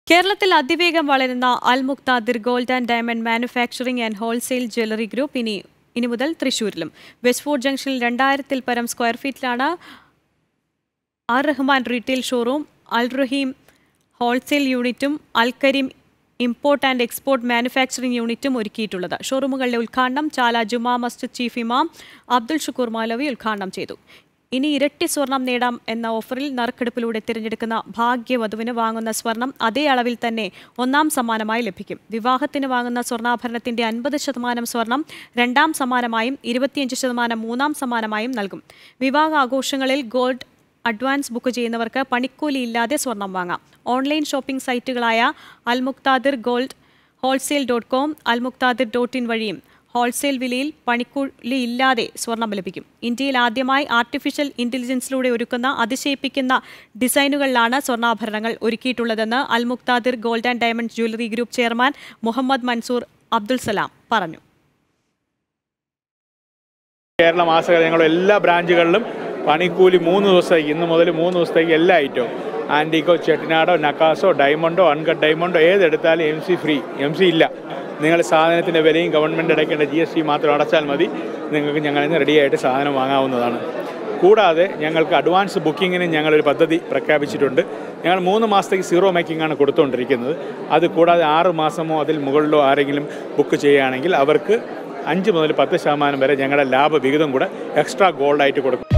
കേരളത്തിൽ അതിവേഗം വളരുന്ന Al Muqtadir gold and diamond manufacturing and wholesale jewellery group ഇനി ഇനി മുതൽ തൃശൂരിലും വെസ്റ്റ്ഫോർട്ട് ജംഗ്ഷനിൽ രണ്ടായിരത്തിൽ പരം സ്ക്വയർ ഫീറ്റിലാണ് Ar Rahman retail showroom Al Raheem wholesale യൂണിറ്റും Al Kareem import and export manufacturing യൂണിറ്റും ഒരുക്കിയിട്ടുള്ളത് ഷോറൂമുകളുടെ ഉദ്ഘാടനം ചാല ജുമാ മസ്ജിദ് ചീഫ് ഇമാം അബ്ദുൾ ഷുക്കൂർ മാലവി ഉദ്ഘാടനം ചെയ്തു ഇനി ഇരട്ടി സ്വർണം നേടാം എന്ന ഓഫറിൽ നറുക്കെടുപ്പിലൂടെ തിരഞ്ഞെടുക്കുന്ന ഭാഗ്യവധുവിന് വാങ്ങുന്ന സ്വർണം അതേ അളവിൽ തന്നെ ഒന്നാം സമ്മാനമായി ലഭിക്കും വിവാഹത്തിന് വാങ്ങുന്ന സ്വർണ്ണാഭരണത്തിന്റെ അൻപത് ശതമാനം സ്വർണം രണ്ടാം സമ്മാനമായും ഇരുപത്തിയഞ്ച് ശതമാനം മൂന്നാം സമ്മാനമായും നൽകും വിവാഹ ആഘോഷങ്ങളിൽ ഗോൾഡ് അഡ്വാൻസ് ബുക്ക് ചെയ്യുന്നവർക്ക് പണിക്കൂലി ഇല്ലാതെ സ്വർണം വാങ്ങാം ഓൺലൈൻ ഷോപ്പിംഗ് സൈറ്റുകളായ Almuqtadir gold wholesale dot com Almuqtadir dot in വഴിയും ഹോൾസെയിൽ വിലയിൽ പണിക്കൂലി ഇല്ലാതെ സ്വർണം ലഭിക്കും ഇന്ത്യയിൽ ആദ്യമായി ആർട്ടിഫിഷ്യൽ ഇന്റലിജൻസിലൂടെ ഒരുക്കുന്ന അതിശയിപ്പിക്കുന്ന ഡിസൈനുകളിലാണ് സ്വർണ്ണാഭരണങ്ങൾ ഒരുക്കിയിട്ടുള്ളതെന്ന് Almuqtadir gold and diamond jewellery group chairman Muhammad Mansoor Abdul Salam പറഞ്ഞു കേരള മാസക ഞങ്ങളുടെ എല്ലാ ബ്രാഞ്ചുകളിലും പണിക്കൂലി മൂന്ന് ദിവസത്തേക്ക് ഇന്ന് മുതൽ മൂന്ന് ദിവസത്തേക്ക് എല്ലാ ഐറ്റവും ആൻറ്റിക്കോ ചെട്ടിനാടോ നക്കാസോ ഡയമണ്ടോ അൺകട്ട് ഡയമണ്ടോ ഏതെടുത്താലും M C free M C ഇല്ല നിങ്ങൾ സാധനത്തിൻ്റെ വിലയും ഗവൺമെൻറ് അടയ്ക്കേണ്ട ജി എസ് ടി മാത്രം അടച്ചാൽ മതി നിങ്ങൾക്ക് ഞങ്ങളിൽ നിന്ന് റെഡിയായിട്ട് സാധനം വാങ്ങാവുന്നതാണ് കൂടാതെ ഞങ്ങൾക്ക് അഡ്വാൻസ് ബുക്കിങ്ങിന് ഞങ്ങളൊരു പദ്ധതി പ്രഖ്യാപിച്ചിട്ടുണ്ട് ഞങ്ങൾ മൂന്ന് മാസത്തേക്ക് സീറോ മേക്കിംഗ് ആണ് കൊടുത്തുകൊണ്ടിരിക്കുന്നത് അത് കൂടാതെ ആറ് മാസമോ അതിൽ മുകളിലോ ആരെങ്കിലും ബുക്ക് ചെയ്യുകയാണെങ്കിൽ അവർക്ക് അഞ്ച് മുതൽ പത്ത് ശതമാനം വരെ ഞങ്ങളുടെ ലാഭവിഹിതം കൂടെ എക്സ്ട്രാ ഗോൾഡായിട്ട് കൊടുക്കും